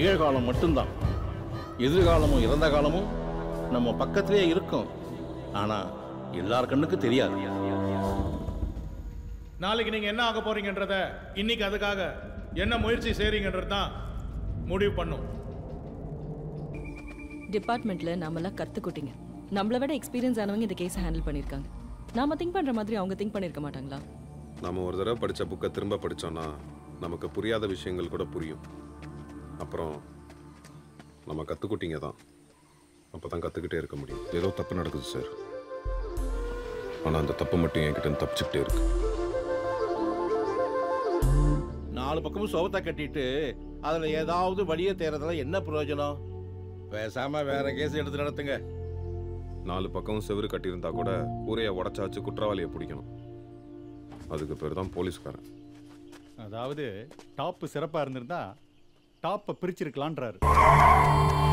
நிகழ்காலம் மட்டும்தான் எதிர்காலமும் இறந்த காலமும் நம்ம பக்கத்திலே இருக்கும் ஆனா எல்லார் கண்ணுக்கு தெரியாது நாளைக்கு நீங்க என்ன ஆக போறீங்கன்றத இன்னைக்கு அதுக்காக என்ன முயற்சி செய்றீங்கன்றது தான் முடிவு பண்ணும் டிபார்ட்மெண்ட்ல நாமெல்லாம் கத்துக்கிட்டீங்க நம்மளை விட எக்ஸ்பீரியன்ஸ் ஆனவங்க இந்த கேஸை ஹேண்டில் பண்ணியிருக்காங்க நாம திங்க் பண்ற மாதிரி அவங்க திங்க் பண்ணிருக்க மாட்டாங்களா நம்ம ஒரு தடவை படித்த புக்கை திரும்ப படித்தோன்னா நமக்கு புரியாத விஷயங்கள் கூட புரியும் அப்புறம் நம்ம கற்றுக்குட்டிங்க தான் அப்போ தான் கற்றுக்கிட்டே இருக்க முடியும் ஏதோ தப்பு நடக்குது சார் ஆனால் அந்த தப்பு மட்டும் என்கிட்ட இருந்து தப்பிச்சுக்கிட்டே இருக்கு நாலு பக்கமும் சுவத்தை கட்டிட்டு அதுல ஏதாவது வழியை தேர்றதுல என்ன பிரயோஜனம் பேசாம வேற கேஸ் எடுத்து நடத்துங்க நாலு பக்கம் செவுரு கட்டியிருந்தா கூட ஊரையை உடச்சாச்சு குற்றவாளியை பிடிக்கணும் அதுக்கு பேர் தான் போலீஸ்காரன் அதாவது டாப்பு சிறப்பா இருந்திருந்தா டாப்பை பிரிச்சிருக்கலான்றாரு